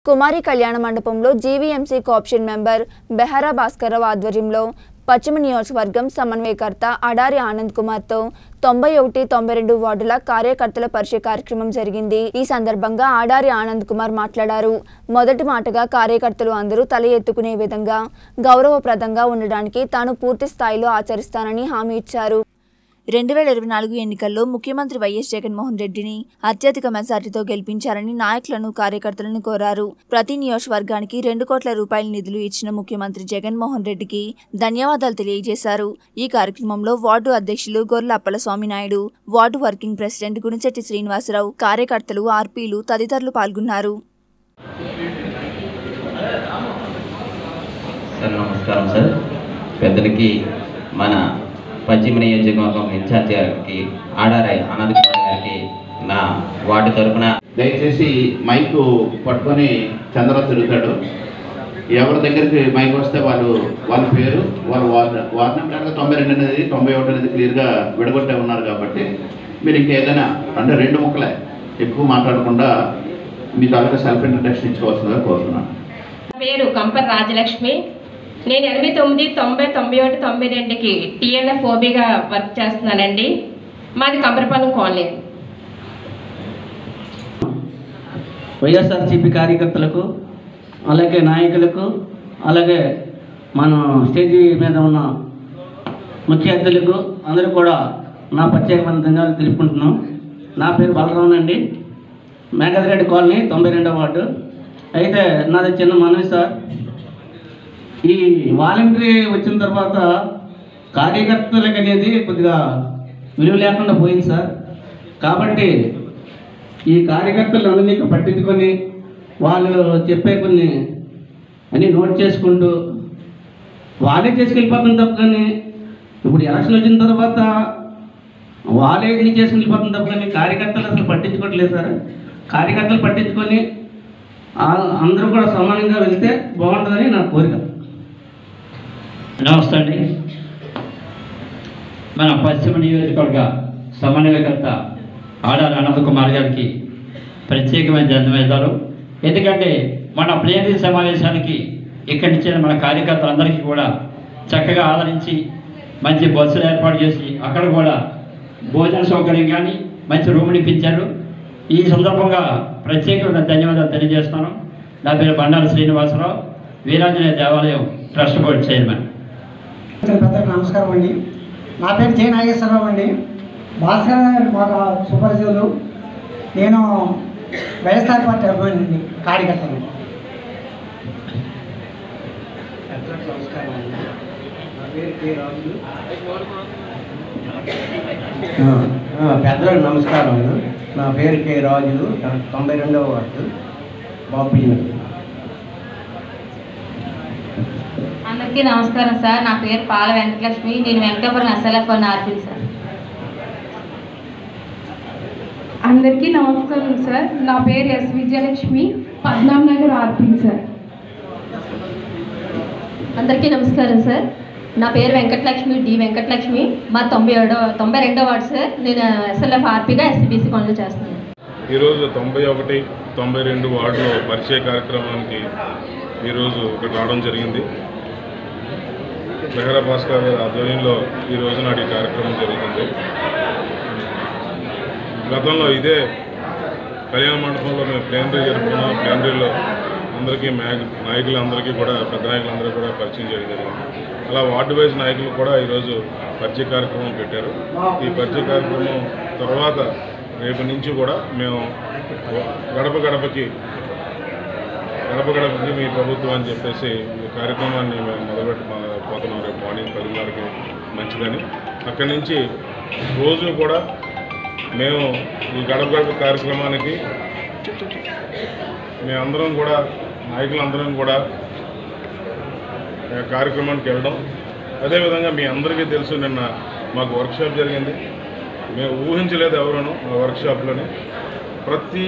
కుమారి కళ్యాణ మండపంలో GVMC co-option member Behara Bhaskararao ఆధ్వర్యంలో పశ్చిమ నియోజకవర్గం సమన్వయకర్త అడారి ఆనంద్ కుమార్తో తొంభై ఒకటి తొంభై రెండు వార్డుల కార్యకర్తల పరిచయ కార్యక్రమం జరిగింది ఈ సందర్భంగా ఆడారి ఆనంద్ కుమార్ మాట్లాడారు మొదటి మాటగా కార్యకర్తలు అందరూ తల ఎత్తుకునే విధంగా గౌరవప్రదంగా ఉండడానికి తాను పూర్తి స్థాయిలో ఆచరిస్తానని హామీ ఇచ్చారు రెండు వేల ఇరవై నాలుగు ఎన్నికల్లో ముఖ్యమంత్రి వైఎస్ జగన్మోహన్ రెడ్డిని అత్యధిక మెజార్టీతో గెలిపించారని నాయకులను కార్యకర్తలను కోరారు ప్రతి నియోజకవర్గానికి రెండు కోట్ల రూపాయల నిధులు ఇచ్చిన ముఖ్యమంత్రి జగన్మోహన్ రెడ్డికి ధన్యవాదాలు తెలియజేశారు ఈ కార్యక్రమంలో వార్డు అధ్యక్షులు Gorrela Appalaswamy Naidu ward working president Gunachetti Srinivasarao కార్యకర్తలు ఆర్పీలు తదితరులు పాల్గొన్నారు సార్ నమస్కారం సార్ పెద్దలకి మన పశ్చిమ నియోజకవర్గం ఇన్ఛార్జి గారికి ఆడారాయ్ అనంత్ కుమార్ గారికి నా వార్డు తరపున దయచేసి మైక్ పట్టుకొని చంద్ర తిరుగుతాడు ఎవరి దగ్గరికి మైక్ వస్తే వాళ్ళు వాళ్ళ పేరు వాళ్ళ వార్డు వార్డు నెంబర్ కనుక తొంభై రెండు అనేది తొంభై ఒకటి అనేది క్లియర్గా విడగొట్టే ఉన్నారు కాబట్టి మీరు ఇంకేదైనా అంటే రెండు ముక్కలే ఎక్కువ మాట్లాడకుండా మీ తాలూకా సెల్ఫ్ ఇంట్రడక్షన్ ఇచ్చుకోవాల్సిందిగా కోరుతున్నాను నా పేరు కంపర్ రాజలక్ష్మి నేను ఎనభై తొమ్మిది తొంభై తొంభై ఒకటి తొంభై రెండుకి టీఎన్ఎఫ్ ఓబీగా వర్క్ చేస్తున్నానండి మాది కంపరపాలెం కాలనీ వైఎస్ఆర్సీపీ కార్యకర్తలకు అలాగే నాయకులకు అలాగే మన స్టేజీ మీద ఉన్న ముఖ్య అతిథులకు అందరూ కూడా నా ప్రత్యేకమైన ధన్యవాదాలు తెలుపుకుంటున్నాం నా పేరు బలరామన్ అండి మేఘాదిరెడ్డి కాలనీ తొంభై రెండవ వార్డు అయితే నాది చిన్న మనవి సార్ ఈ వాలంటరీ వచ్చిన తర్వాత కార్యకర్తలకు అనేది కొద్దిగా విలువ లేకుండా పోయింది సార్ కాబట్టి ఈ కార్యకర్తలు అందరినీ పట్టించుకొని వాళ్ళు చెప్పే కొన్ని అన్నీ నోట్ చేసుకుంటూ వాళ్ళే చేసుకెళ్ళిపోతుంది తప్ప కానీ ఇప్పుడు ఎలక్షన్ వచ్చిన తర్వాత వాళ్ళే ఇన్ని చేసుకుని వెళ్ళిపోతుంది తప్ప కానీ కార్యకర్తలు అసలు పట్టించుకోవట్లేదు సార్ కార్యకర్తలు పట్టించుకొని ఆ- అందరూ కూడా సమానంగా వెళ్తే బాగుంటుందని నా కోరిక నమస్తే అండి మన పశ్చిమ నియోజకవర్గ సమన్వయకర్త ఆడారి అనంత కుమార్ గారికి ప్రత్యేకమైన ధన్యవాదాలు ఎందుకంటే మన ప్లేనరీ సమావేశానికి ఇక్కడి నుంచి మన కార్యకర్తలందరికీ కూడా చక్కగా ఆదరించి మంచి బస్సులు ఏర్పాటు చేసి అక్కడ కూడా భోజన సౌకర్యం కానీ మంచి రూమ్ని ఇప్పించారు ఈ సందర్భంగా ప్రత్యేకమైన ధన్యవాదాలు తెలియజేస్తున్నాను నా పేరు బండారు శ్రీనివాసరావు వీరాంజనేయ దేవాలయం ట్రస్ట్ బోర్డు చైర్మన్ పెద్దలకు నమస్కారం అండి నా పేరు జే నాగేశ్వరరావు అండి భాస్కర్ గారు మాకు సుపరిచితులు నేను వైఎస్ఆర్ పార్టీ అభిమాని అండి కార్యకర్తను పెద్దలకు నమస్కారం నా పేరు కే రాజు తొంభై రెండవ వార్డు బాపూజీ అందరికీ నమస్కారం సార్ నా పేరు పాల వెంకటలక్ష్మి నేను వెంకటాపురం ఎస్ఎల్ఎఫ్ అని ఆర్పి సార్ అందరికీ నమస్కారం సార్ నా పేరు ఎస్ విజయలక్ష్మి పద్నాం నగర్ ఆర్పి సార్ అందరికీ నమస్కారం సార్ నా పేరు వెంకటలక్ష్మి డి వెంకటలక్ష్మి మా తొంభై ఏడో తొంభై రెండో వార్డు సార్ నేను ఎస్ఎల్ఎఫ్ ఆర్పీగా ఎస్సీబీసీ పనులు చేస్తున్నాను ఈరోజు తొంభై ఒకటి తొంభై రెండు వార్డులో పరిచయ కార్యక్రమానికి ఈరోజు ఇక్కడ రావడం జరిగింది మెహరా భాస్కర్ గారి ఆధ్వర్యంలో ఈ రోజు నాటి ఈ కార్యక్రమం జరుగుతుంది గతంలో ఇదే కళ్యాణ మండపంలో మేము ప్లేనరీ జరుపుకున్నాం ప్లేనరీలో అందరికీ మ్యాగ్ నాయకులందరికీ కూడా పెద్ద నాయకులందరికీ కూడా పరిచయం చేయడం జరిగింది అలా వార్డు వైజ్ నాయకులు కూడా ఈరోజు పరిచయ కార్యక్రమం పెట్టారు ఈ పరిచయ కార్యక్రమం తర్వాత రేపు నుంచి కూడా మేము గడప గడపకి గడప గడపకి మీ ప్రభుత్వం అని చెప్పేసి ఈ కార్యక్రమాన్ని మేము మొదలుపెట్టి మా పోతున్నాం రేపు మార్నింగ్ పదిన్నరకి మంచిదని అక్కడి నుంచి రోజు కూడా మేము ఈ గడప గడప కార్యక్రమానికి మేమందరం కూడా నాయకులందరం కూడా ఆ కార్యక్రమానికి వెళ్ళడం అదేవిధంగా మీ అందరికీ తెలుసు నిన్న మాకు వర్క్షాప్ జరిగింది మేము ఊహించలేదు ఎవరును ఆ వర్క్షాప్లోని ప్రతి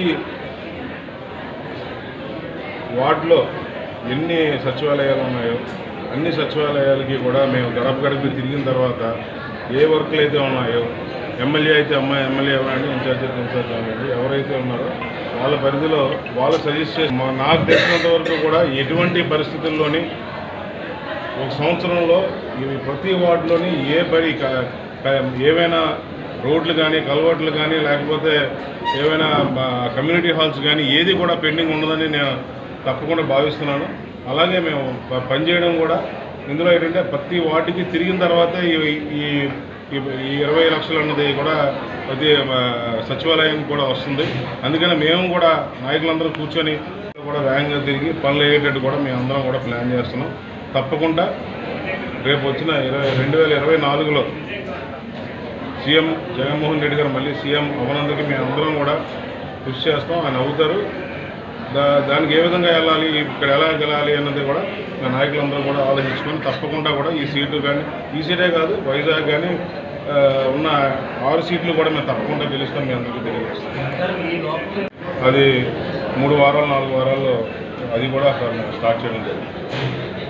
వార్డులో ఎన్ని సచివాలయాలు ఉన్నాయో అన్ని సచివాలయాలకి కూడా మేము గడప గడపకి తిరిగిన తర్వాత ఏ వర్క్లు అయితే ఉన్నాయో ఎమ్మెల్యే అయితే అమ్మాయి ఎమ్మెల్యే అవ్వండి ఇన్ఛార్జ్ అయితే ఇన్ఛార్జ్ అవ్వండి ఎవరైతే ఉన్నారో వాళ్ళ పరిధిలో వాళ్ళు సజెస్ట్ చేసి మా- నాకు తెలిసినంత వరకు కూడా ఎటువంటి పరిస్థితుల్లోని ఒక సంవత్సరంలో ఇవి ప్రతి వార్డులోని ఏ పని క- క- ఏవైనా రోడ్లు కానీ కలవట్లు కానీ లేకపోతే ఏవైనా మా కమ్యూనిటీ హాల్స్ కానీ ఏది కూడా పెండింగ్ ఉండదని నేను తప్పకుండా భావిస్తున్నాను అలాగే మేము ప- పనిచేయడం కూడా ఇందులో ఏంటంటే ప్రతి వార్డుకి తిరిగిన తర్వాత ఈ ఈ ఈ- ఈ ఇరవై లక్షలు అన్నది కూడా ప్రతి ఆ, సచివాలయానికి కూడా వస్తుంది అందుకని మేము కూడా నాయకులందరూ కూర్చొని కూడా వేగంగా తిరిగి పనులు అయ్యేటట్టు కూడా మేము అందరం కూడా ప్లాన్ చేస్తున్నాం తప్పకుండా రేపు వచ్చిన ఇరవై రెండు వేల ఇరవై నాలుగులో సీఎం జగన్మోహన్ రెడ్డి గారు మళ్ళీ సీఎం అవనందుకు మేము అందరం కూడా కృషి చేస్తాం ఆయన అవుతారు దా దానికి ఏ విధంగా వెళ్ళాలి ఇక్కడ ఎలా గెలాలి అన్నది కూడా మా నాయకులందరూ కూడా ఆలోచించుకొని తప్పకుండా కూడా ఈ సీటు కానీ ఈ సీటే కాదు వైజాగ్ కానీ ఆ, ఉన్న ఆరు సీట్లు కూడా మేము తప్పకుండా గెలుస్తాం మీ అందరికీ తెలియజేస్తాం అది మూడు వారాలు నాలుగు వారాల్లో అది కూడా స్టార్ట్ చేయడం జరిగింది